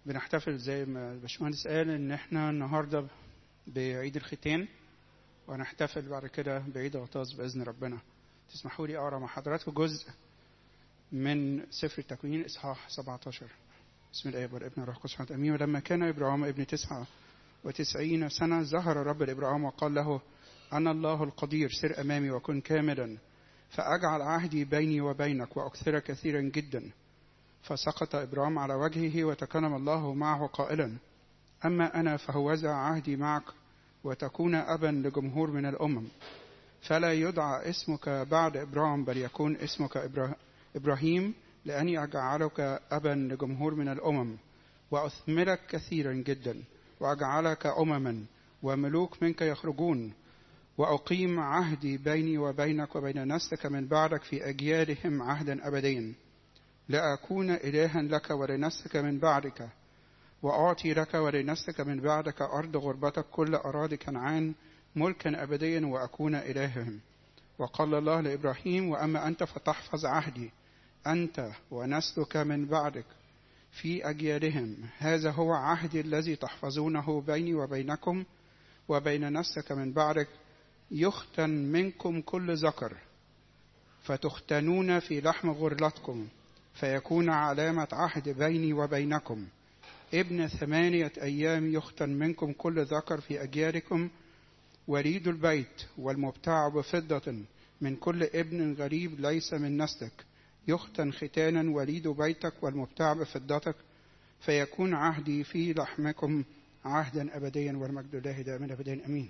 بنحتفل زي ما الباشمهندس قال ان احنا النهارده بعيد الختان وهنحتفل بعد كده بعيد غطاس باذن ربنا تسمحوا لي اقرا مع حضراتكم جزء من سفر التكوين اصحاح 17 بسم الاب والابن والروح القدس امين ولما كان ابراهيم ابن تسعة وتسعين سنة ظهر الرب لإبراهيم وقال له أنا الله القدير سر أمامي وكن كاملا فأجعل عهدي بيني وبينك وأكثر كثيرا جدا فسقط إبراهيم على وجهه وتكلم الله معه قائلا أما أنا فهوذا عهدي معك وتكون أبا لجمهور من الأمم فلا يدعى اسمك بعد إبراهيم بل يكون اسمك إبراهيم لأني أجعلك أبا لجمهور من الأمم وأثمرك كثيرا جدا وأجعلك أمما وملوك منك يخرجون وأقيم عهدي بيني وبينك وبين نسلك من بعدك في أجيالهم عهدا أبديا لأكون إلها لك ولنسلك من بعدك وأعطي لك ولنسلك من بعدك أرض غربتك كل أراضي كنعان ملكا أبديا وأكون إلههم وقال الله لإبراهيم وأما أنت فتحفظ عهدي أنت ونسلك من بعدك في أجيالهم هذا هو عهدي الذي تحفظونه بيني وبينكم وبين نسلك من بعدك يختن منكم كل ذكر فتختنون في لحم غرلتكم فيكون علامة عهد بيني وبينكم ابن ثمانية أيام يختن منكم كل ذكر في أجيالكم وليد البيت والمبتاع بفضة من كل ابن غريب ليس من نسلك يختن ختانا وليد بيتك والمبتاع بفضتك فيكون عهدي في لحمكم عهدا أبديا والمجد لله دائما أبديا أمين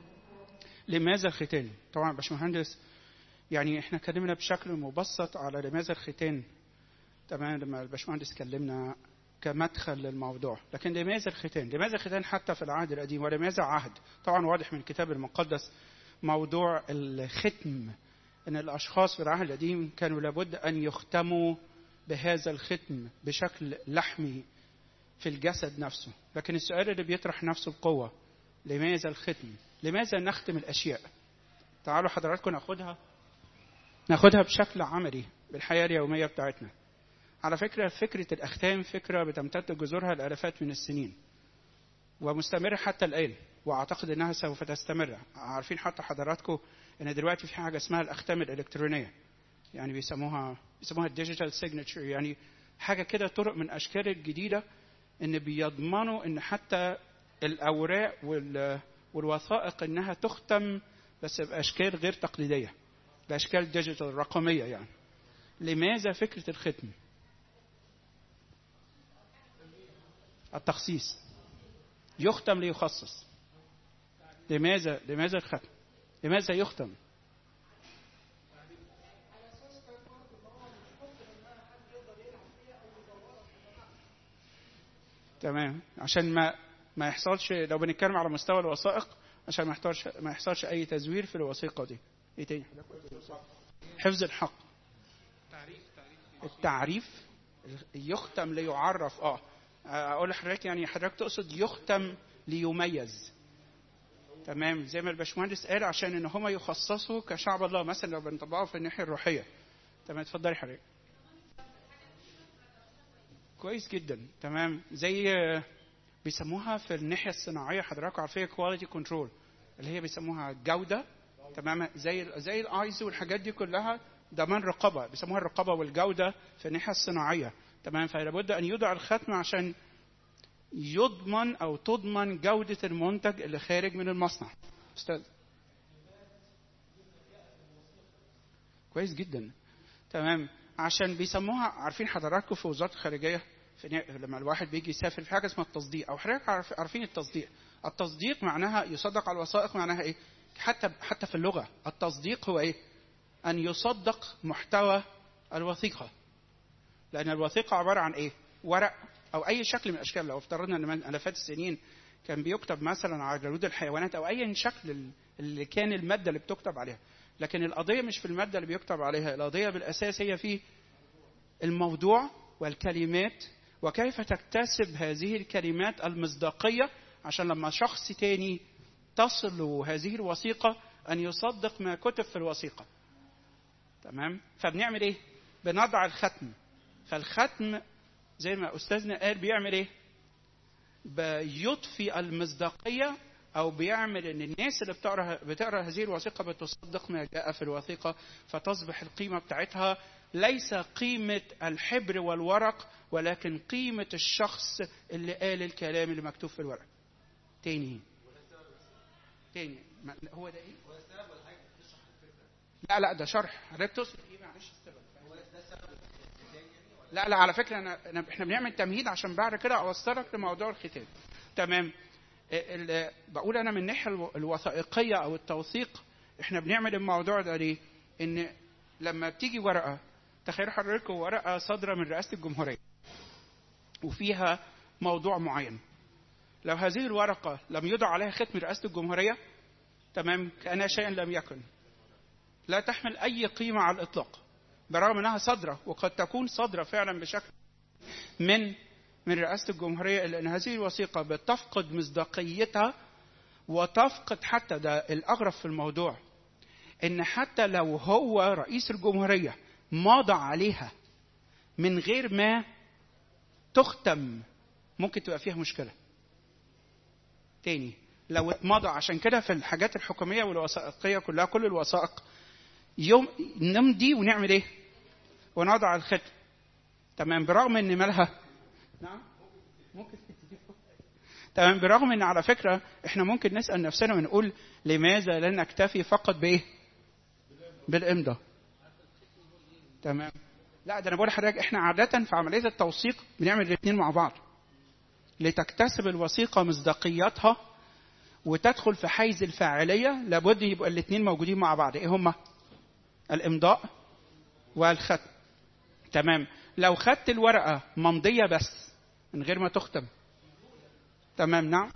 لماذا الختان طبعا باشمهندس يعني احنا اتكلمنا بشكل مبسط على لماذا الختان تمام لما الباشمهندس كلمنا كمدخل للموضوع لكن لماذا الختان لماذا الختان حتى في العهد القديم ولماذا عهد طبعا واضح من الكتاب المقدس موضوع الختم ان الاشخاص في العهد القديم كانوا لابد ان يختموا بهذا الختم بشكل لحمي في الجسد نفسه لكن السؤال اللي بيطرح نفسه بقوه لماذا الختم لماذا نختم الاشياء تعالوا حضراتكم ناخدها ناخدها بشكل عملي بالحياه اليوميه بتاعتنا على فكره فكره الاختام فكره بتمتد جذورها لالافات من السنين ومستمره حتى الان واعتقد انها سوف تستمر عارفين حتى حضراتكم ان دلوقتي في حاجه اسمها الاختام الالكترونيه يعني بيسموها بيسموها الديجيتال سيجنتشر يعني حاجه كده طرق من اشكال الجديده ان بيضمنوا ان حتى الاوراق وال والوثائق انها تختم بس باشكال غير تقليديه باشكال ديجيتال رقميه يعني لماذا فكره الختم التخصيص يختم ليخصص لماذا لماذا الختم لماذا يختم تمام عشان ما ما يحصلش لو بنتكلم على مستوى الوثائق عشان ما يحصلش ما يحصلش اي تزوير في الوثيقه دي ايه تاني حفظ الحق التعريف يختم ليعرف اه اقول لحضرتك يعني حضرتك تقصد يختم ليميز تمام زي ما الباشمهندس قال عشان ان هم يخصصوا كشعب الله مثلا لو بنطبقه في الناحيه الروحيه تمام اتفضلي حضرتك كويس جدا تمام زي بيسموها في الناحيه الصناعيه حضراتكم عارفين كواليتي كنترول اللي هي بيسموها جوده تمام زي زي الايزو والحاجات دي كلها ضمان رقابه بيسموها الرقابه والجوده في الناحيه الصناعيه تمام فلابد ان يوضع الختم عشان يضمن او تضمن جوده المنتج اللي خارج من المصنع استاذ كويس جدا تمام عشان بيسموها عارفين حضراتكم في وزاره الخارجيه في لما الواحد بيجي يسافر في حاجه اسمها التصديق او حضرتك عارفين التصديق التصديق معناها يصدق على الوثائق معناها ايه حتى حتى في اللغه التصديق هو ايه ان يصدق محتوى الوثيقه لان الوثيقه عباره عن ايه ورق او اي شكل من الاشكال لو افترضنا ان من الافات السنين كان بيكتب مثلا على جلود الحيوانات او اي شكل اللي كان الماده اللي بتكتب عليها لكن القضيه مش في الماده اللي بيكتب عليها القضيه بالاساس هي في الموضوع والكلمات وكيف تكتسب هذه الكلمات المصداقيه عشان لما شخص تاني تصل هذه الوثيقه ان يصدق ما كتب في الوثيقه تمام فبنعمل ايه بنضع الختم فالختم زي ما استاذنا قال بيعمل ايه بيضفي المصداقيه او بيعمل ان الناس اللي بتقرا بتقرا هذه الوثيقه بتصدق ما جاء في الوثيقه فتصبح القيمه بتاعتها ليس قيمه الحبر والورق ولكن قيمه الشخص اللي قال الكلام اللي مكتوب في الورق. تاني تاني ما- هو ده ايه؟ لا لا ده شرح حضرتك تقصد ايه معلش السبب لا لا على فكره انا أنا- احنا بنعمل تمهيد عشان بعد كده اوصلك لموضوع الختان تمام ال- ال- بقول انا من الناحيه الو- الوثائقيه او التوثيق احنا بنعمل الموضوع ده ليه؟ ان لما بتيجي ورقه تخيلوا حضراتكم ورقه صادره من رئاسه الجمهوريه وفيها موضوع معين لو هذه الورقه لم يوضع عليها ختم رئاسه الجمهوريه تمام كانها شيئا لم يكن لا تحمل اي قيمه على الاطلاق برغم انها صادره وقد تكون صادره فعلا بشكل من من رئاسه الجمهوريه الا ان هذه الوثيقه بتفقد مصداقيتها وتفقد حتى ده الاغرب في الموضوع ان حتى لو هو رئيس الجمهوريه مضى عليها من غير ما تختم ممكن تبقى فيها مشكله تاني لو اتمضى عشان كده في الحاجات الحكوميه والوثائقيه كلها كل الوثائق يوم نمضي ونعمل ايه؟ ونضع الختم تمام برغم ان مالها نعم ممكن تمام برغم ان على فكره احنا ممكن نسال نفسنا ونقول لماذا لا نكتفي فقط بايه؟ بالامضاء تمام لا ده انا بقول لحضرتك احنا عاده في عمليه التوثيق بنعمل الاثنين مع بعض لتكتسب الوثيقه مصداقيتها وتدخل في حيز الفاعليه لابد يبقى الاثنين موجودين مع بعض ايه هما الامضاء والختم تمام لو خدت الورقه ممضيه بس من غير ما تختم تمام نعم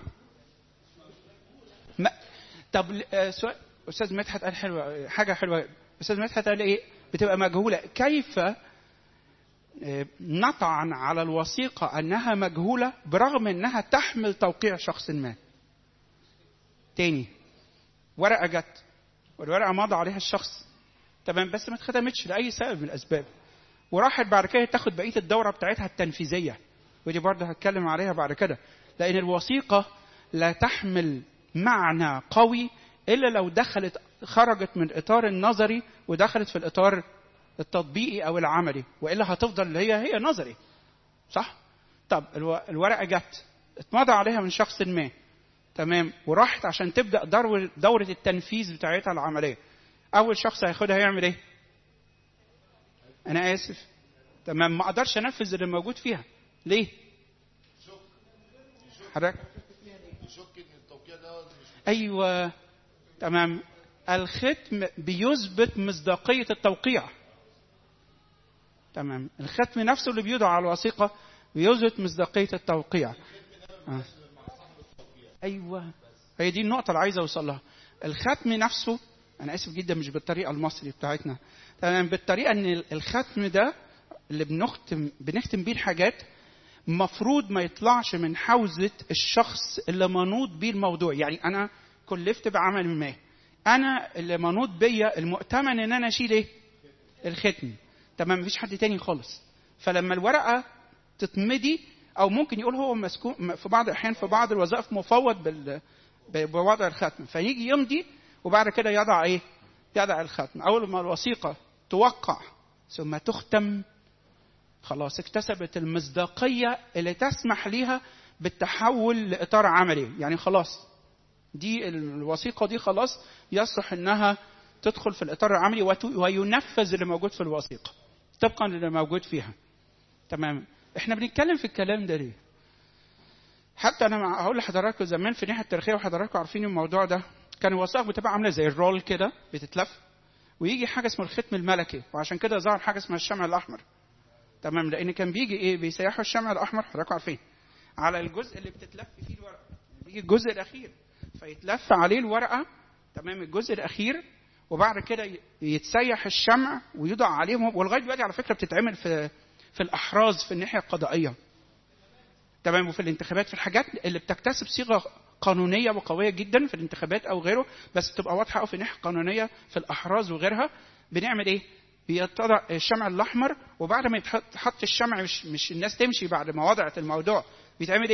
ما طب آه، سؤال استاذ مدحت قال حلوه حاجه حلوه استاذ مدحت قال ايه بتبقى مجهوله كيف آه، نطعن على الوثيقه انها مجهوله برغم انها تحمل توقيع شخص ما تاني ورقه جت والورقه مضى عليها الشخص تمام بس ما اتختمتش لاي سبب من الاسباب وراحت بعد كده تاخد بقيه الدوره بتاعتها التنفيذيه ودي برضه هتكلم عليها بعد كده لان الوثيقه لا تحمل معنى قوي الا لو دخلت خرجت من الاطار النظري ودخلت في الاطار التطبيقي او العملي والا هتفضل اللي هي هي نظري صح طب الو- الورقه جت اتمضى عليها من شخص ما تمام وراحت عشان تبدا دور دوره التنفيذ بتاعتها العمليه اول شخص هياخدها هيعمل ايه انا اسف تمام ما اقدرش انفذ اللي موجود فيها ليه حضرتك يشك ان التوقيع ده مش ايوه تمام الختم بيثبت مصداقيه التوقيع تمام الختم نفسه اللي بيوضع على الوثيقه بيثبت مصداقيه التوقيع آه. ايوه هي دي النقطه اللي عايز اوصل لها الختم نفسه انا اسف جدا مش بالطريقه المصري بتاعتنا تمام بالطريقه ان الختم ده اللي بنختم بنختم بيه الحاجات مفروض ما يطلعش من حوزه الشخص اللي منوط بيه الموضوع يعني انا كلفت بعمل ما انا اللي منوط بيا المؤتمن ان انا اشيل ايه الختم تمام مفيش حد تاني خالص فلما الورقه تتمضي او ممكن يقول هو مسكون في بعض الاحيان في بعض الوظائف مفوض بال بوضع الختم فيجي يمضي وبعد كده يضع ايه يضع الختم اول ما الوثيقه توقع ثم تختم خلاص اكتسبت المصداقيه اللي تسمح ليها بالتحول لاطار عملي يعني خلاص دي الوثيقه دي خلاص يصلح انها تدخل في الاطار العملي وت- وينفذ اللي موجود في الوثيقه طبقا للي موجود فيها تمام احنا بنتكلم في الكلام ده ليه حتى انا مع- هقول لحضراتكم زمان في الناحيه التاريخيه وحضراتكم عارفين الموضوع ده كان الوثائق بتبقى عامله زي الرول كده بتتلف ويجي حاجه اسمها الختم الملكي وعشان كده ظهر حاجه اسمها الشمع الاحمر تمام لان كان بيجي ايه بيسيحوا الشمع الاحمر حضراتكم عارفين على الجزء اللي بتتلف فيه الورقه بيجي الجزء الاخير فيتلف عليه الورقه تمام الجزء الاخير وبعد كده ي- يتسيح الشمع ويوضع عليهم ولغايه دلوقتي على فكره بتتعمل في في الاحراز في الناحيه القضائيه تمام وفي الانتخابات في الحاجات اللي بتكتسب صيغه قانونيه وقويه جدا في الانتخابات او غيره بس تبقى واضحه قوي في الناحيه القانونيه في الاحراز وغيرها بنعمل ايه؟ بيتضع الشمع الاحمر وبعد ما يتحط حط الشمع مش مش الناس تمشي بعد ما وضعت الموضوع بيتعمل ايه؟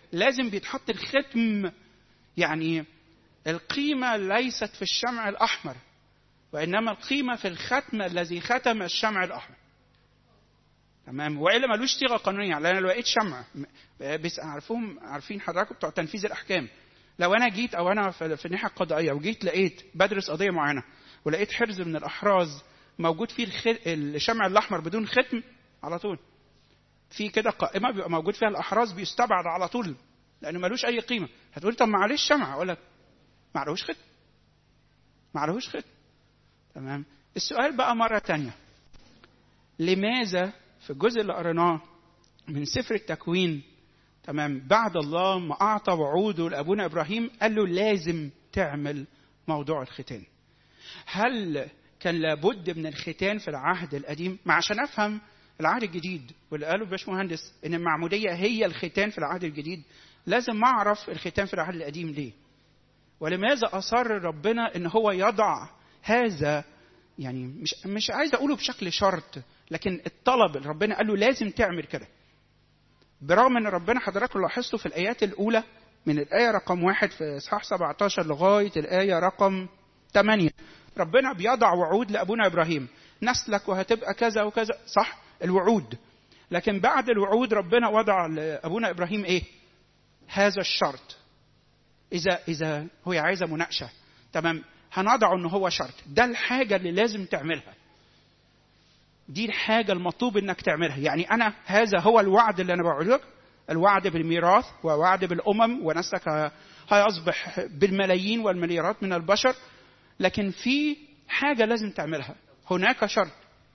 لازم بيتحط الختم يعني القيمة ليست في الشمع الأحمر وإنما القيمة في الختم الذي ختم الشمع الأحمر تمام والا ملوش صيغه قانونيه لان انا لو لقيت شمع بس عارفهم عارفين حضراتكم بتوع تنفيذ الاحكام لو انا جيت او انا في في الناحيه القضائيه وجيت لقيت بدرس قضيه معينه ولقيت حرز من الاحراز موجود فيه الخ... الشمع الاحمر بدون ختم على طول في كده قائمه بيبقى موجود فيها الاحراز بيستبعد على طول لانه ملوش اي قيمه هتقول طب معلش شمع اقول لك معلهوش ختم معلهوش ختم تمام السؤال بقى مره تانية لماذا في الجزء اللي قريناه من سفر التكوين تمام بعد الله ما اعطى وعوده لابونا ابراهيم قال له لازم تعمل موضوع الختان هل كان لابد من الختان في العهد القديم ما عشان افهم العهد الجديد واللي قاله الباشمهندس ان المعموديه هي الختان في العهد الجديد لازم اعرف الختان في العهد القديم ليه ولماذا اصر ربنا ان هو يضع هذا يعني مش مش عايز اقوله بشكل شرط لكن الطلب اللي ربنا قال له لازم تعمل كده برغم ان ربنا حضراتكم لاحظتوا في الايات الاولى من الايه رقم واحد في اصحاح 17 لغايه الايه رقم 8 ربنا بيضع وعود لابونا ابراهيم نسلك وهتبقى كذا وكذا صح الوعود لكن بعد الوعود ربنا وضع لابونا ابراهيم ايه هذا الشرط اذا اذا هو عايزه مناقشه تمام هنضعه ان هو شرط ده الحاجه اللي لازم تعملها دي الحاجه المطلوب انك تعملها يعني انا هذا هو الوعد اللي انا بقوله لك الوعد بالميراث ووعد بالامم ونسلك هيصبح بالملايين والمليارات من البشر لكن في حاجه لازم تعملها هناك شرط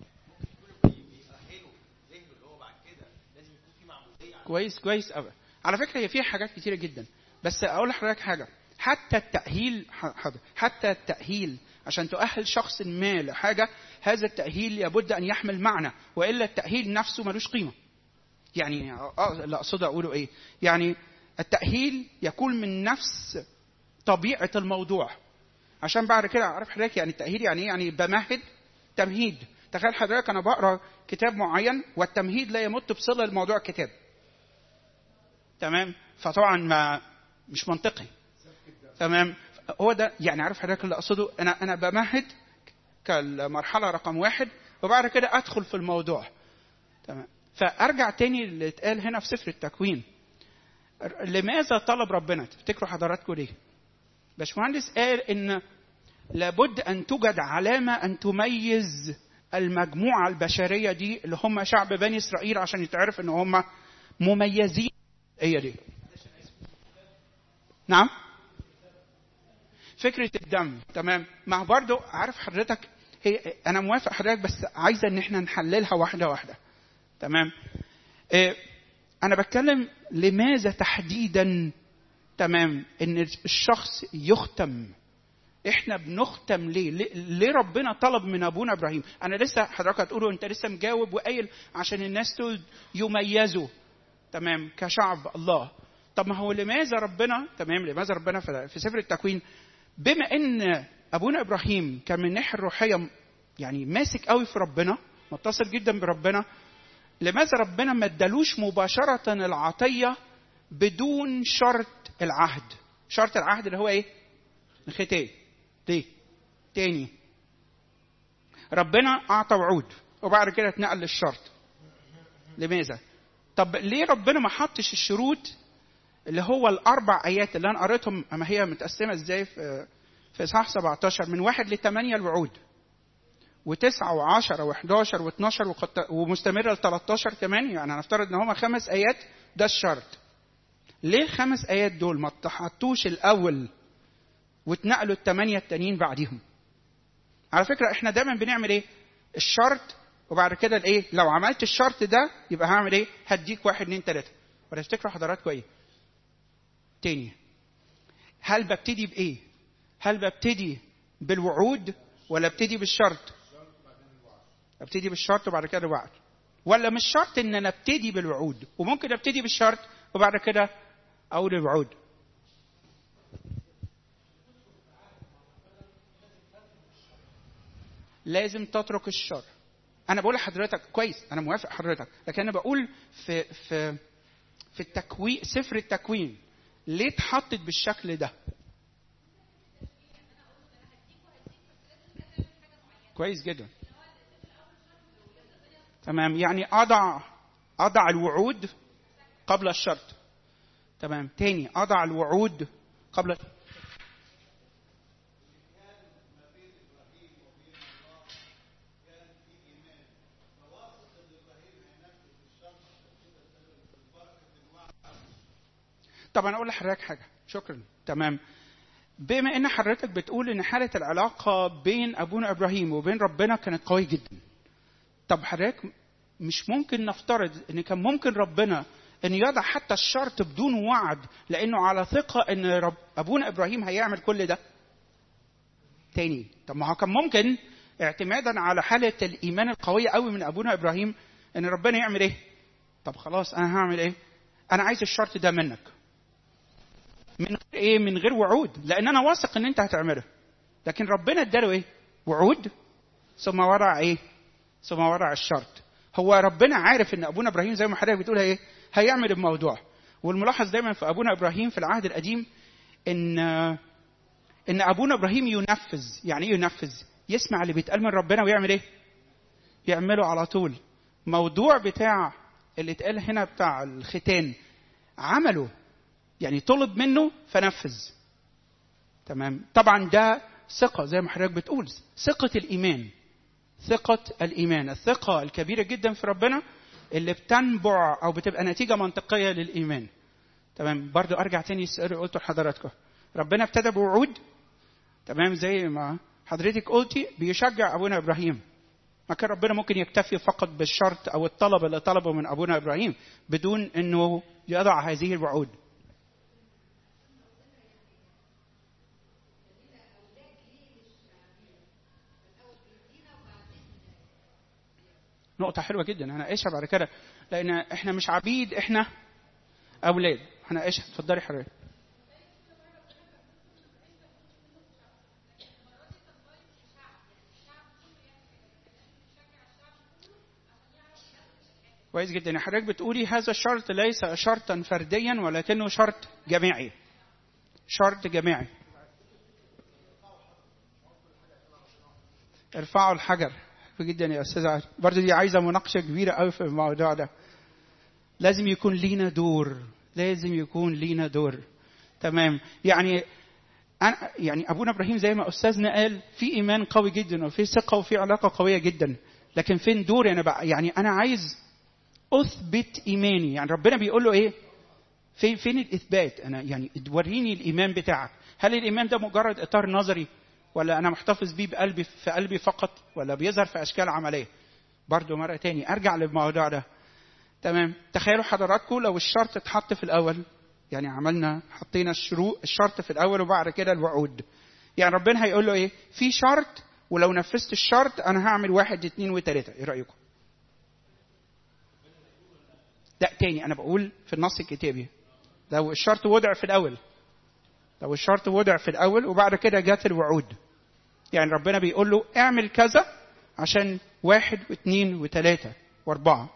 كويس كويس قوي على فكره هي فيها حاجات كتيره جدا بس اقول لحضرتك حاجه حتى التاهيل حاضر حتى التاهيل عشان تؤهل شخص ما لحاجه هذا التاهيل لابد ان يحمل معنى والا التاهيل نفسه ملوش قيمه يعني اه اللي اقصد اقوله ايه يعني التاهيل يكون من نفس طبيعه الموضوع عشان بعد كده اعرف حضرتك يعني التاهيل يعني ايه يعني بمهد تمهيد تخيل حضرتك انا بقرا كتاب معين والتمهيد لا يمت بصله لموضوع الكتاب تمام فطبعا ما مش منطقي تمام هو ده يعني عارف حضرتك اللي اقصده انا انا بمهد كالمرحله رقم واحد وبعد كده ادخل في الموضوع تمام فارجع تاني اللي اتقال هنا في سفر التكوين لماذا طلب ربنا تفتكروا حضراتكم ليه باشمهندس قال ان لابد ان توجد علامه ان تميز المجموعه البشريه دي اللي هم شعب بني اسرائيل عشان يتعرف ان هم مميزين هي دي نعم فكره الدم تمام ما هو برضه عارف حضرتك هي انا موافق حضرتك بس عايزه ان احنا نحللها واحده واحده تمام إيه انا بتكلم لماذا تحديدا تمام ان الشخص يختم احنا بنختم ليه؟ ليه ربنا طلب من ابونا ابراهيم؟ انا لسه حضرتك هتقولوا انت لسه مجاوب وقايل عشان الناس دول يميزوا تمام كشعب الله. طب ما هو لماذا ربنا تمام لماذا ربنا في سفر التكوين بما ان ابونا ابراهيم كان من الناحيه الروحيه يعني ماسك قوي في ربنا متصل جدا بربنا لماذا ربنا ما ادالوش مباشره العطيه بدون شرط العهد شرط العهد اللي هو ايه الختان ليه تاني ربنا اعطى وعود وبعد كده اتنقل للشرط لماذا طب ليه ربنا ما حطش الشروط اللي هو الاربع ايات اللي انا قريتهم اما هي متقسمه ازاي في في اصحاح 17 من واحد لثمانيه الوعود وتسعة وعشرة وحداشر واتناشر ومستمرة ل 13 كمان يعني هنفترض ان هما خمس ايات ده الشرط. ليه الخمس ايات دول ما اتحطوش الاول واتنقلوا الثمانية التانيين بعديهم؟ على فكرة احنا دايما بنعمل ايه؟ الشرط وبعد كده الايه؟ لو عملت الشرط ده يبقى هعمل ايه؟ هديك واحد اتنين تلاته. ولا تفتكروا حضراتكم ايه؟ تاني هل ببتدي بايه؟ هل ببتدي بالوعود ولا ابتدي بالشرط؟ ابتدي بالشرط وبعد كده الوعد. ولا مش شرط ان انا ابتدي بالوعود وممكن ابتدي بالشرط وبعد كده اقول الوعود. لازم تترك الشر. انا بقول لحضرتك كويس انا موافق حضرتك لكن انا بقول في في في التكوين سفر التكوين ليه اتحطت بالشكل ده كويس جدا تمام يعني اضع اضع الوعود قبل الشرط تمام تاني اضع الوعود قبل طب انا اقول لحضرتك حاجه شكرا تمام بما ان حضرتك بتقول ان حاله العلاقه بين ابونا ابراهيم وبين ربنا كانت قويه جدا طب حضرتك مش ممكن نفترض ان كان ممكن ربنا ان يضع حتى الشرط بدون وعد لانه على ثقه ان رب ابونا ابراهيم هيعمل كل ده تاني طب ما هو كان ممكن اعتمادا على حاله الايمان القويه قوي من ابونا ابراهيم ان ربنا يعمل ايه طب خلاص انا هعمل ايه انا عايز الشرط ده منك من غير ايه من غير وعود لان انا واثق ان انت هتعمله لكن ربنا اداله ايه وعود ثم وضع ايه ثم وضع الشرط هو ربنا عارف ان ابونا ابراهيم زي ما حضرتك بتقول ايه هيعمل الموضوع والملاحظ دايما في ابونا ابراهيم في العهد القديم ان ان ابونا ابراهيم ينفذ يعني ايه ينفذ يسمع اللي بيتقال من ربنا ويعمل ايه يعمله على طول موضوع بتاع اللي اتقال هنا بتاع الختان عمله يعني طلب منه فنفذ تمام طبعا ده ثقه زي ما حضرتك بتقول ثقه الايمان ثقه الايمان الثقه الكبيره جدا في ربنا اللي بتنبع او بتبقى نتيجه منطقيه للايمان تمام برضو ارجع تاني السؤال اللي قلته لحضراتكم ربنا ابتدى بوعود تمام زي ما حضرتك قلتي بيشجع ابونا ابراهيم ما كان ربنا ممكن يكتفي فقط بالشرط او الطلب اللي طلبه من ابونا ابراهيم بدون انه يضع هذه الوعود نقطة حلوة جدا هناقشها بعد كده لأن احنا مش عبيد احنا أولاد هناقشها اتفضلي حضرتك كويس جدا حضرتك بتقولي هذا الشرط ليس شرطا فرديا ولكنه شرط جماعي شرط جماعي ارفعوا الحجر جدا يا استاذ عاشر برضه دي عايزه مناقشه كبيره قوي في الموضوع ده لازم يكون لينا دور لازم يكون لينا دور تمام يعني أنا يعني ابونا ابراهيم زي ما استاذنا قال في ايمان قوي جدا وفي ثقه وفي علاقه قويه جدا لكن فين دوري انا بقى يعني انا عايز اثبت ايماني يعني ربنا بيقول له ايه فين فين الاثبات انا يعني وريني الايمان بتاعك هل الايمان ده مجرد اطار نظري ولا انا محتفظ بيه بقلبي في قلبي فقط ولا بيظهر في اشكال عمليه برضو مره تاني ارجع للموضوع ده تمام تخيلوا حضراتكم لو الشرط اتحط في الاول يعني عملنا حطينا الشروط الشرط في الاول وبعد كده الوعود يعني ربنا هيقول له ايه في شرط ولو نفذت الشرط انا هعمل واحد اتنين وتلاته ايه رايكم لا تاني انا بقول في النص الكتابي لو الشرط وضع في الاول لو الشرط وضع في الاول وبعد كده جت الوعود يعني ربنا بيقول له اعمل كذا عشان واحد واثنين وثلاثة واربعة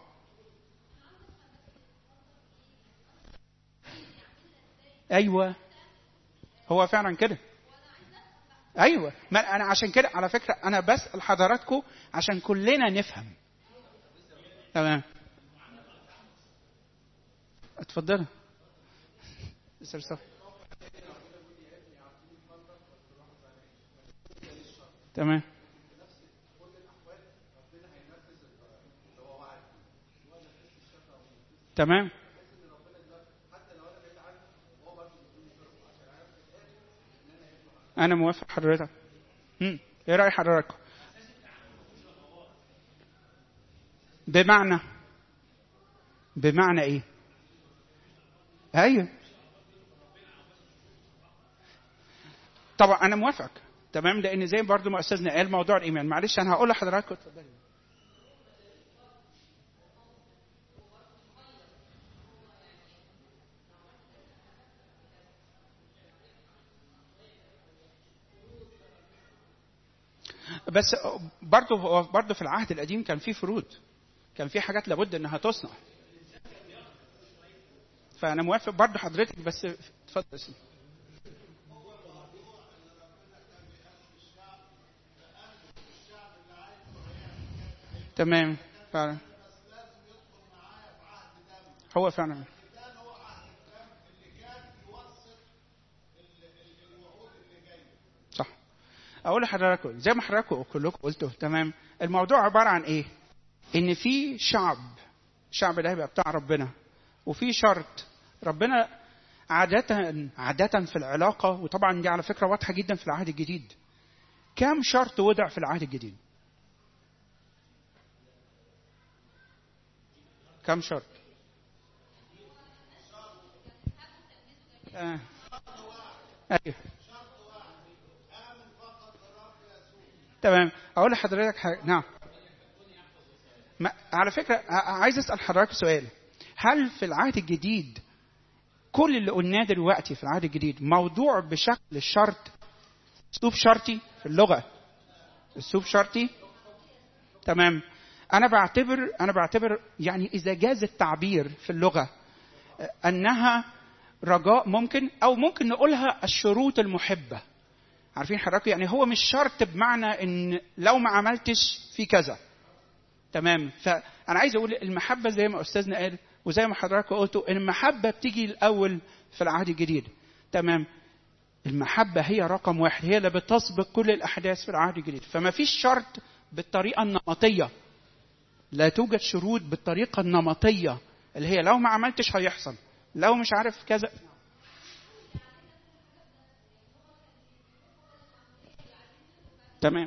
ايوه هو فعلا كده ايوه ما انا عشان كده على فكره انا بسال حضراتكم عشان كلنا نفهم تمام اتفضلوا استاذ صف تمام تمام انا موافق حضرتك امم ايه راي حضرتك بمعنى بمعنى ايه ايوه طبعا انا موافق تمام لان زي برضو ما استاذنا قال موضوع الايمان معلش انا هقول لحضراتكم اتفضلي بس برضه برضه في العهد القديم كان في فروض كان في حاجات لابد انها تصنع فانا موافق برضه حضرتك بس اتفضل يا سيدي. تمام فعلا هو فعلا صح اقول لحضراتكم زي ما حضراتكم كلكم قلتوا تمام الموضوع عباره عن ايه ان في شعب الشعب ده هيبقى بتاع ربنا وفي شرط ربنا عادة عادة في العلاقة وطبعا دي على فكرة واضحة جدا في العهد الجديد كم شرط وضع في العهد الجديد كم شرط آه. ايوه تمام اقول لحضرتك حاجه نعم ما على فكره ع- عايز اسال حضرتك سؤال هل في العهد الجديد كل اللي قلناه دلوقتي في العهد الجديد موضوع بشكل الشرط اسلوب شرطي في اللغه اسلوب شرطي تمام انا بعتبر انا بعتبر يعني اذا جاز التعبير في اللغه آه، انها رجاء ممكن او ممكن نقولها الشروط المحبه عارفين حضراتكم يعني هو مش شرط بمعنى ان لو ما عملتش في كذا تمام فانا عايز اقول المحبه زي ما استاذنا قال وزي ما حضراتكم قلتوا ان المحبه بتيجي الاول في العهد الجديد تمام المحبه هي رقم واحد هي اللي بتسبق كل الاحداث في العهد الجديد فما فيش شرط بالطريقه النمطيه لا توجد شروط بالطريقه النمطيه اللي هي لو ما عملتش هيحصل لو مش عارف كذا تمام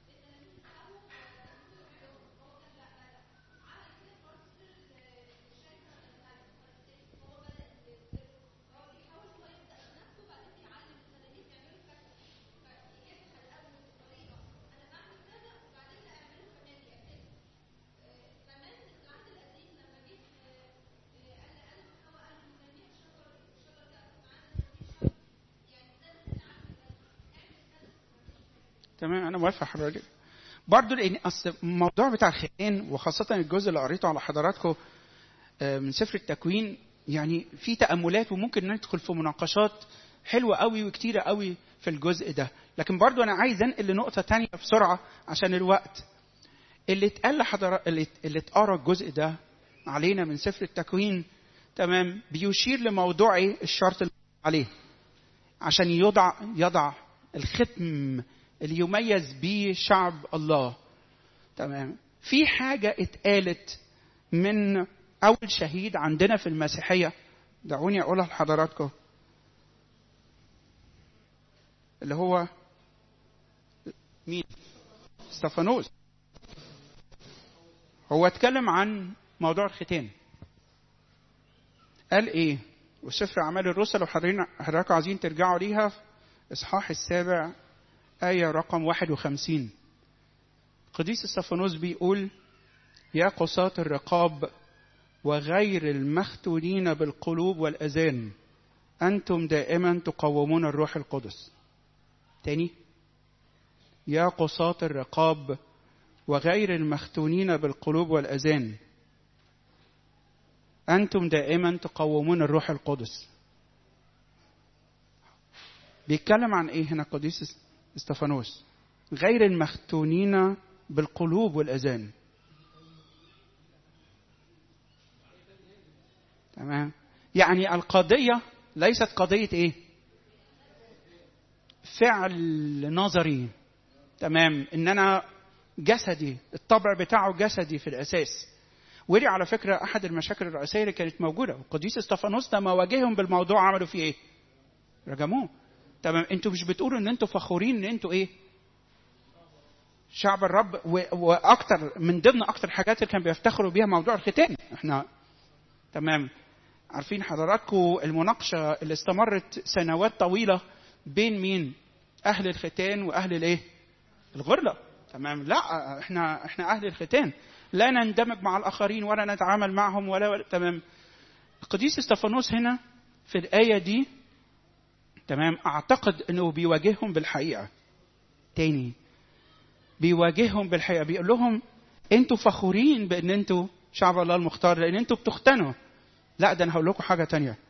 تمام انا موافق حضرتك برضه لان اصل الموضوع بتاع الختان وخاصه الجزء اللي قريته على حضراتكم آه، من سفر التكوين يعني في تاملات وممكن ندخل في مناقشات حلوه قوي وكتيره قوي في الجزء ده لكن برضه انا عايز انقل لنقطه تانية بسرعه عشان الوقت اللي اتقال لحضرات اللي اللي اتقرا الجزء ده علينا من سفر التكوين تمام بيشير لموضوع ايه الشرط اللي عليه عشان يضع يضع الختم اللي يميز بيه شعب الله تمام في حاجة اتقالت من أول شهيد عندنا في المسيحية دعوني أقولها لحضراتكم اللي هو مين؟ استفانوس هو اتكلم عن موضوع الختان قال ايه وسفر اعمال الرسل وحضرين حضراتكم عايزين ترجعوا ليها في اصحاح السابع آية رقم 51 قديس استفانوس بيقول يا قصاة الرقاب وغير المختونين بالقلوب والأذان أنتم دائما تقومون الروح القدس تاني يا قصاة الرقاب وغير المختونين بالقلوب والأذان أنتم دائما تقومون الروح القدس بيتكلم عن إيه هنا قديس استفانوس غير المختونين بالقلوب والأذان تمام يعني القضية ليست قضية إيه فعل نظري تمام إن أنا جسدي الطبع بتاعه جسدي في الأساس ودي على فكرة أحد المشاكل الرئيسية اللي كانت موجودة والقديس استفانوس لما واجههم بالموضوع عملوا فيه إيه؟ رجموه تمام انتوا مش بتقولوا ان انتوا فخورين ان انتوا ايه شعب الرب و... واكتر من ضمن اكتر الحاجات اللي كانوا بيفتخروا بيها موضوع الختان احنا تمام عارفين حضراتكم المناقشه اللي استمرت سنوات طويله بين مين اهل الختان واهل الايه الغرله تمام لا احنا احنا اهل الختان لا نندمج مع الاخرين ولا نتعامل معهم ولا, ولا تمام القديس استفانوس هنا في الايه دي تمام اعتقد انه بيواجههم بالحقيقه تاني بيواجههم بالحقيقه بيقول لهم انتوا فخورين بان انتوا شعب الله المختار لان انتوا بتختنوا لا ده انا هقول لكم حاجه تانية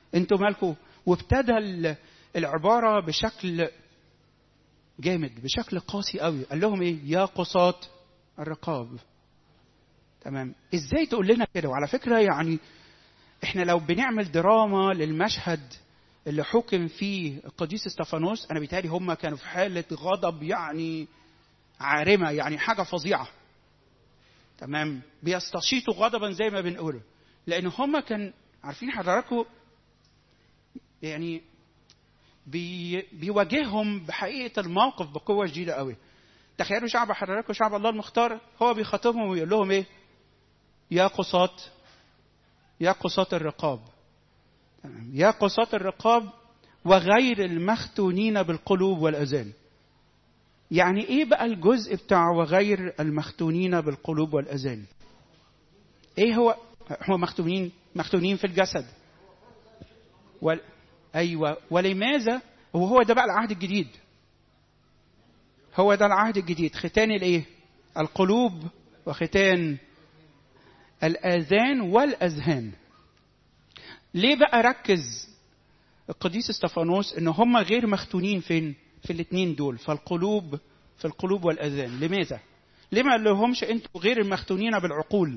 انتوا مالكم وابتدى ال- العباره بشكل جامد بشكل قاسي قوي قال لهم ايه يا قصاة الرقاب تمام ازاي تقول لنا كده وعلى فكره يعني احنا لو بنعمل دراما للمشهد اللي حكم فيه القديس استفانوس انا بيتهيألي هم كانوا في حاله غضب يعني عارمه يعني حاجه فظيعه تمام بيستشيطوا غضبا زي ما بنقوله لان هم كان عارفين حضراتكم يعني بي بيواجههم بحقيقه الموقف بقوه شديده قوي تخيلوا شعب حضراتكم شعب الله المختار هو بيخاطبهم ويقول لهم ايه يا قصاة يا قصاة الرقاب تمام. يا قصاة الرقاب وغير المختونين بالقلوب والأذان يعني ايه بقى الجزء بتاع وغير المختونين بالقلوب والأذان ايه هو هو مختونين مختونين في الجسد وال... ايوه ولماذا وهو ده بقى العهد الجديد هو ده العهد الجديد ختان الايه القلوب وختان الاذان والاذهان ليه بقى ركز القديس استفانوس ان هم غير مختونين فين في الاثنين دول فالقلوب في القلوب والاذان لماذا ليه ما قال لهمش انتوا غير المختونين بالعقول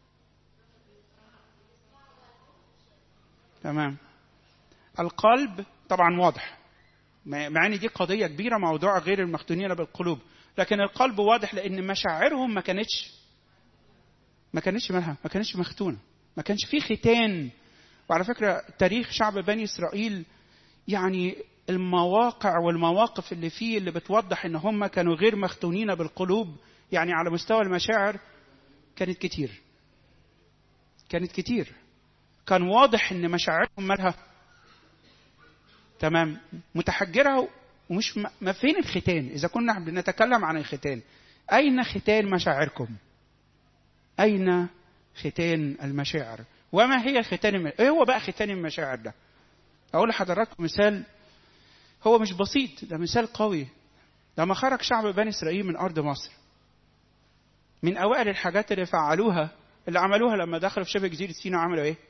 تمام القلب طبعا واضح مع ان دي قضيه كبيره موضوع غير المختونين بالقلوب لكن القلب واضح لان مشاعرهم ما كانتش ما كانتش مالها ما كانتش مختونه ما كانش في ختان وعلى فكره تاريخ شعب بني اسرائيل يعني المواقع والمواقف اللي فيه اللي بتوضح ان هم كانوا غير مختونين بالقلوب يعني على مستوى المشاعر كانت كتير كانت كتير كان واضح ان مشاعرهم مالها تمام متحجره ومش م- ما فين الختان اذا كنا بنتكلم عن الختان اين ختان مشاعركم اين ختان المشاعر وما هي ختان الم... ايه هو بقى ختان المشاعر ده اقول لحضراتكم مثال هو مش بسيط ده مثال قوي لما خرج شعب بني اسرائيل من ارض مصر من اوائل الحاجات اللي فعلوها اللي عملوها لما دخلوا في شبه جزيره سيناء عملوا ايه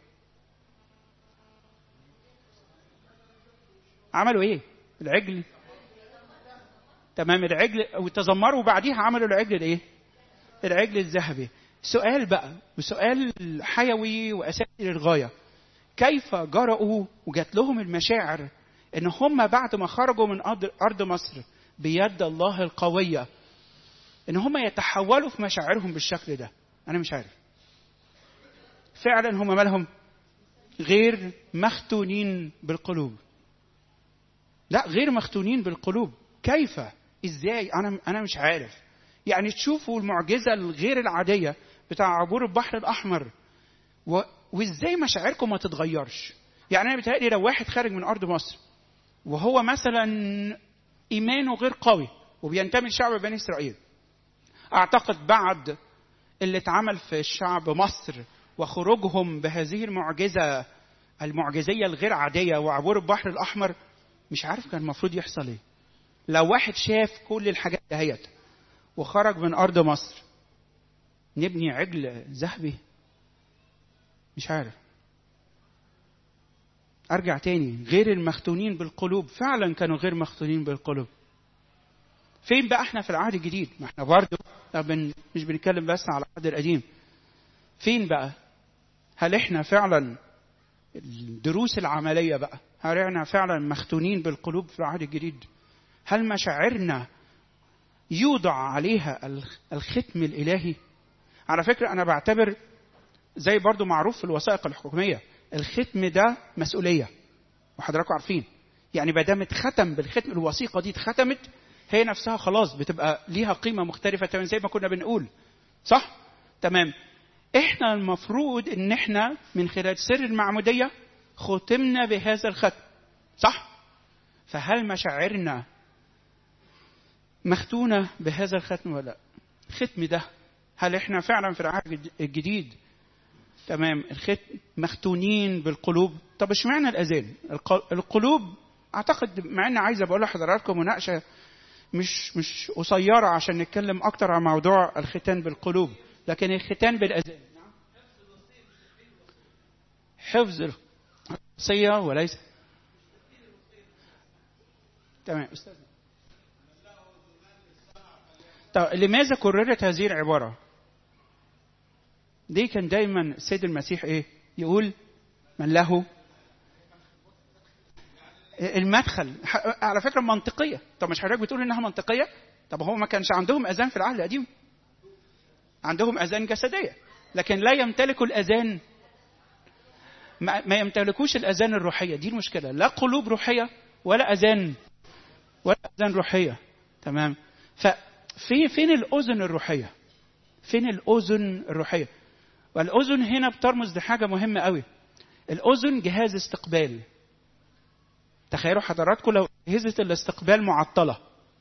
عملوا ايه العجل تمام العجل وتذمروا بعديها عملوا العجل الايه العجل الذهبي سؤال بقى وسؤال حيوي واساسي للغايه كيف جرؤوا وجات لهم المشاعر ان هم بعد ما خرجوا من أرض- ارض مصر بيد الله القويه ان هم يتحولوا في مشاعرهم بالشكل ده انا مش عارف فعلا هم مالهم غير مختونين بالقلوب لا غير مختونين بالقلوب كيف ازاي انا انا مش عارف يعني تشوفوا المعجزه الغير العاديه بتاع عبور البحر الاحمر و... وازاي مشاعركم ما تتغيرش يعني انا بيتهيألي لو واحد خارج من ارض مصر وهو مثلا ايمانه غير قوي وبينتمي لشعب بني اسرائيل اعتقد بعد اللي اتعمل في الشعب مصر وخروجهم بهذه المعجزه المعجزيه الغير عاديه وعبور البحر الاحمر مش عارف كان المفروض يحصل ايه لو واحد شاف كل الحاجات دهيت وخرج من ارض مصر نبني عجل ذهبي مش عارف ارجع تاني غير المختونين بالقلوب فعلا كانوا غير مختونين بالقلوب فين بقى احنا في العهد الجديد ما احنا برضه بن مش بنتكلم بس على العهد القديم فين بقى هل احنا فعلا الدروس العمليه بقى هل احنا فعلا مختونين بالقلوب في العهد الجديد هل مشاعرنا يوضع عليها الخ- الختم الالهي على فكره انا بعتبر زي برضو معروف في الوثائق الحكوميه الختم ده مسؤوليه وحضراتكم عارفين يعني ما دام اتختم بالختم الوثيقه دي اتختمت هي نفسها خلاص بتبقى ليها قيمه مختلفه تماما زي ما كنا بنقول صح تمام احنا المفروض ان احنا من خلال سر المعموديه ختمنا بهذا الختم صح فهل مشاعرنا مختونه بهذا الختم ولا لا الختم ده هل احنا فعلا في العهد الجديد تمام الختم مختونين بالقلوب طب اشمعنى الاذان الق- القلوب اعتقد مع ان عايز بقول لحضراتكم مناقشه مش مش قصيره عشان نتكلم اكتر عن موضوع الختان بالقلوب لكن الختان بالاذان حفظ وصيه وليس تمام استاذ طب لماذا كررت هذه العباره دي كان دايما السيد المسيح ايه يقول من له المدخل ح- على فكره منطقيه طب مش حضرتك بتقول انها منطقيه طب هو ما كانش عندهم اذان في العهد القديم عندهم اذان جسديه لكن لا يمتلكوا الاذان ما ما يمتلكوش الاذان الروحيه دي المشكله لا قلوب روحيه ولا اذان ولا اذان روحيه تمام ففي فين الاذن الروحيه فين الاذن الروحيه والاذن هنا بترمز لحاجه مهمه قوي الاذن جهاز استقبال تخيلوا حضراتكم لو اجهزه الاستقبال معطله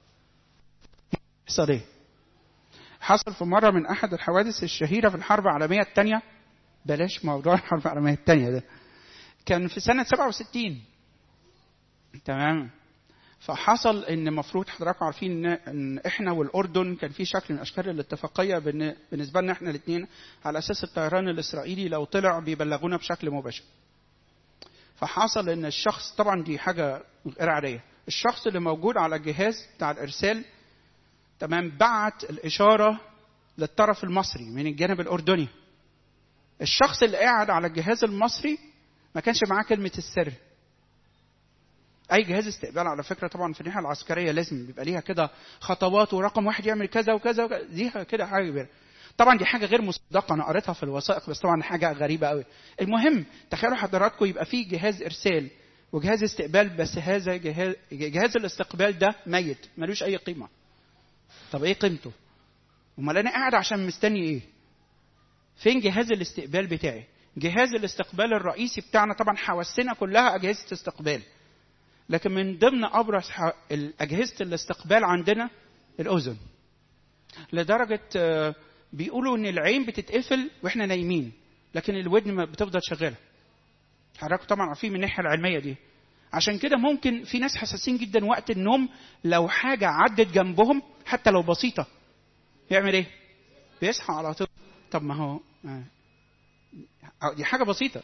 يحصل ايه حصل في مره من احد الحوادث الشهيره في الحرب العالميه الثانيه بلاش موضوع الحرب العالميه الثانيه ده كان في سنه 67 تمام فحصل ان المفروض حضراتكم عارفين ان إن احنا والاردن كان في شكل من اشكال الاتفاقيه بالن- بالنسبه لنا احنا الاثنين على اساس الطيران الاسرائيلي لو طلع بيبلغونا بشكل مباشر. فحصل ان الشخص طبعا دي حاجه غير عاديه، الشخص اللي موجود على الجهاز بتاع الارسال تمام بعت الاشاره للطرف المصري من الجانب الاردني. الشخص اللي قاعد على الجهاز المصري ما كانش معاه كلمه السر. اي جهاز استقبال على فكره طبعا في الناحيه العسكريه لازم بيبقى ليها كده خطوات ورقم واحد يعمل كذا وكذا, وكذا. دي كده حاجه كبيره طبعا دي حاجه غير مصدقه انا قريتها في الوثائق بس طبعا حاجه غريبه قوي المهم تخيلوا حضراتكم يبقى في جهاز ارسال وجهاز استقبال بس هذا جهاز جهاز الاستقبال ده ميت ملوش اي قيمه طب ايه قيمته امال انا قاعد عشان مستني ايه فين جهاز الاستقبال بتاعي جهاز الاستقبال الرئيسي بتاعنا طبعا حواسنا كلها اجهزه استقبال لكن من ضمن ابرز ح- اجهزه الاستقبال عندنا الاذن لدرجه آه، بيقولوا ان العين بتتقفل واحنا نايمين لكن الودن ما بتفضل شغاله حضراتكم طبعا عارفين من الناحيه العلميه دي عشان كده ممكن في ناس حساسين جدا وقت النوم لو حاجه عدت جنبهم حتى لو بسيطه يعمل ايه بيصحى على طول طب ما هو آه، دي حاجه بسيطه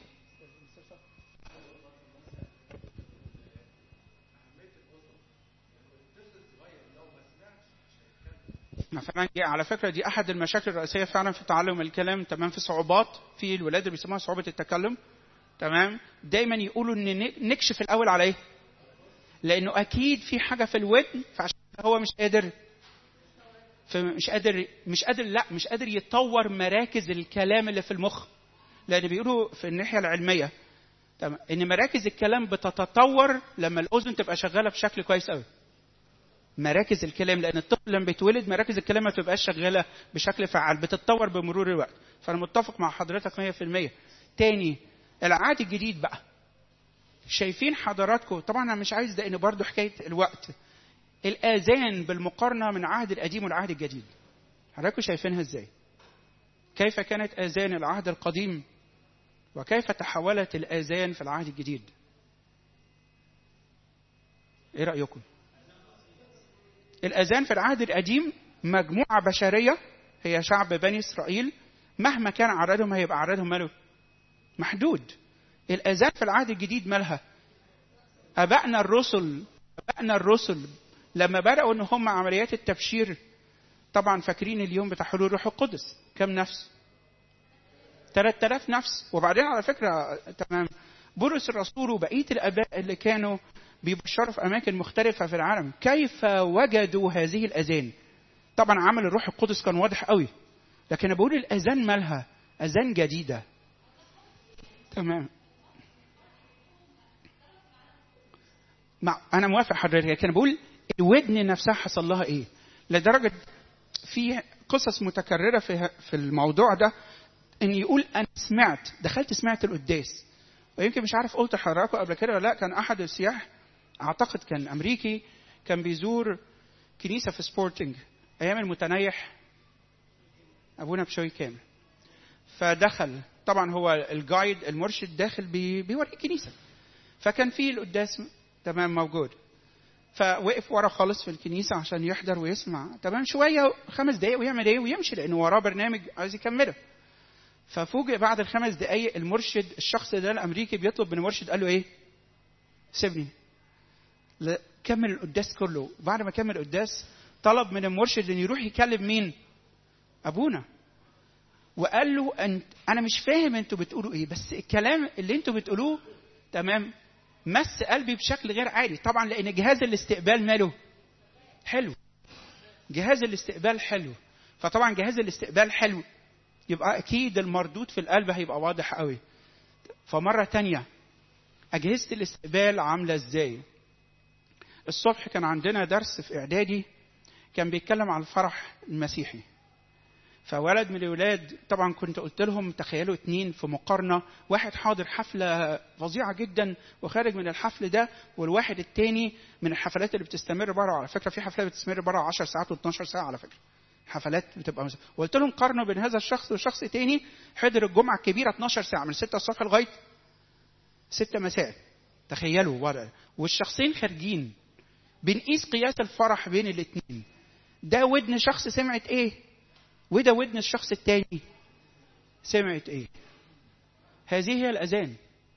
فعلا دي على فكره دي احد المشاكل الرئيسيه فعلا في تعلم الكلام تمام في صعوبات في الولاد اللي بيسموها صعوبه التكلم تمام دايما يقولوا ان ن- نكشف الاول على ايه لانه اكيد في حاجه في الودن فعشان كده هو مش قادر فمش قادر مش قادر لا مش قادر يطور مراكز الكلام اللي في المخ لان بيقولوا في الناحيه العلميه تمام ان مراكز الكلام بتتطور لما الاذن تبقى شغاله بشكل كويس قوي مراكز الكلام لان الطفل لما بيتولد مراكز الكلام ما بتبقاش شغاله بشكل فعال بتتطور بمرور الوقت فانا متفق مع حضرتك 100% تاني العهد الجديد بقى شايفين حضراتكم طبعا انا مش عايز ده ان برضو حكايه الوقت الاذان بالمقارنه من العهد القديم والعهد الجديد حضراتكم شايفينها ازاي كيف كانت اذان العهد القديم وكيف تحولت الاذان في العهد الجديد ايه رايكم الأذان في العهد القديم مجموعة بشرية هي شعب بني إسرائيل مهما كان عددهم هيبقى عددهم ماله محدود الأذان في العهد الجديد مالها أبائنا الرسل أبائنا الرسل لما بدأوا إن هم عمليات التبشير طبعا فاكرين اليوم بتاع حلول روح القدس كم نفس 3000 نفس وبعدين على فكرة تمام بولس الرسول وبقية الآباء اللي كانوا بيبشروا في أماكن مختلفة في العالم كيف وجدوا هذه الأذان طبعا عمل الروح القدس كان واضح قوي لكن بقول الأذان مالها أذان جديدة تمام مع أنا موافق حضرتك لكن بقول الودن نفسها حصل لها إيه لدرجة في قصص متكررة في في الموضوع ده ان يقول انا سمعت دخلت سمعت القداس ويمكن مش عارف قلت لحضراتكم قبل كده ولا لا كان احد السياح اعتقد كان امريكي كان بيزور كنيسه في سبورتنج ايام المتنيح ابونا بشوي كامل فدخل طبعا هو الجايد المرشد داخل بي بيوري الكنيسه فكان في القداس تمام موجود فوقف ورا خالص في الكنيسه عشان يحضر ويسمع تمام شويه خمس دقايق ويعمل ايه ويمشي لانه وراه برنامج عايز يكمله ففوجئ بعد الخمس دقايق المرشد الشخص ده الامريكي بيطلب من المرشد قال له ايه سيبني لا، كمل القداس كله بعد ما كمل القداس طلب من المرشد ان يروح يكلم مين ابونا وقال له أنت انا مش فاهم انتوا بتقولوا ايه بس الكلام اللي انتوا بتقولوه تمام مس قلبي بشكل غير عادي طبعا لان جهاز الاستقبال ماله حلو جهاز الاستقبال حلو فطبعا جهاز الاستقبال حلو يبقى اكيد المردود في القلب هيبقى واضح قوي فمره تانية اجهزه الاستقبال عامله ازاي الصبح كان عندنا درس في اعدادي كان بيتكلم عن الفرح المسيحي فولد من الولاد طبعا كنت قلت لهم تخيلوا اتنين في مقارنة واحد حاضر حفلة فظيعة جدا وخارج من الحفل ده والواحد التاني من الحفلات اللي بتستمر بره على فكرة في حفلات بتستمر بره 10 ساعات و12 ساعة على فكرة حفلات بتبقى مثلا وقلت لهم قارنوا بين هذا الشخص وشخص تاني حضر الجمعة الكبيرة 12 ساعة من 6 الصبح لغاية 6 مساء تخيلوا وضع والشخصين خارجين بنقيس قياس الفرح بين الاثنين ده ودن شخص سمعت ايه وده ودن الشخص التاني سمعت ايه هذه هي الاذان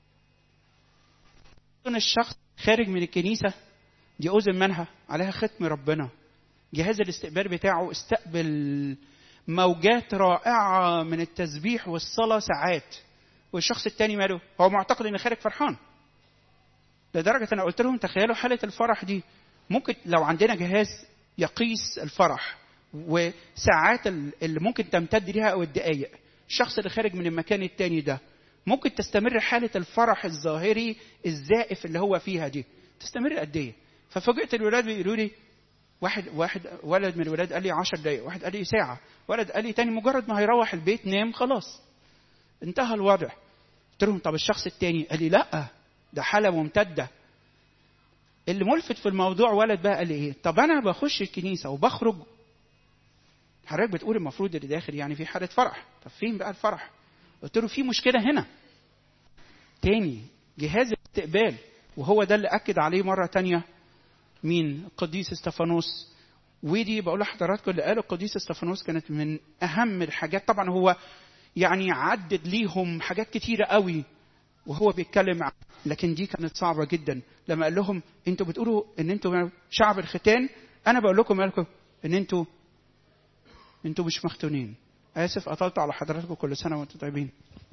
اذن الشخص خارج من الكنيسه دي اذن منها عليها ختم ربنا جهاز الاستقبال بتاعه استقبل موجات رائعه من التسبيح والصلاه ساعات والشخص التاني ماله هو معتقد ان خارج فرحان لدرجه انا قلت لهم تخيلوا حاله الفرح دي ممكن لو عندنا جهاز يقيس الفرح وساعات اللي ممكن تمتد ليها او الدقائق الشخص اللي خارج من المكان التاني ده ممكن تستمر حالة الفرح الظاهري الزائف اللي هو فيها دي تستمر قد ايه ففوجئت الولاد بيقولوا لي واحد واحد ولد من الولاد قال لي 10 دقايق واحد قال لي ساعة ولد قال لي تاني مجرد ما هيروح البيت نام خلاص انتهى الوضع قلت لهم طب الشخص التاني قال لي لا ده حالة ممتدة اللي ملفت في الموضوع ولد بقى قال لي ايه طب انا بخش الكنيسة وبخرج حضرتك بتقول المفروض اللي داخل يعني في حالة فرح طب فين بقى الفرح قلت له في مشكلة هنا تاني جهاز الاستقبال وهو ده اللي أكد عليه مرة تانية مين القديس استفانوس ودي بقول لحضراتكم اللي قاله القديس استفانوس كانت من أهم الحاجات طبعا هو يعني عدد ليهم حاجات كتيرة قوي وهو بيتكلم عن لكن دي كانت صعبة جدا لما قال لهم انتوا بتقولوا ان انتوا شعب الختان انا بقول لكم مالكم ان انتوا انتوا مش مختونين اسف قطلت على حضراتكم كل سنه وانتم طيبين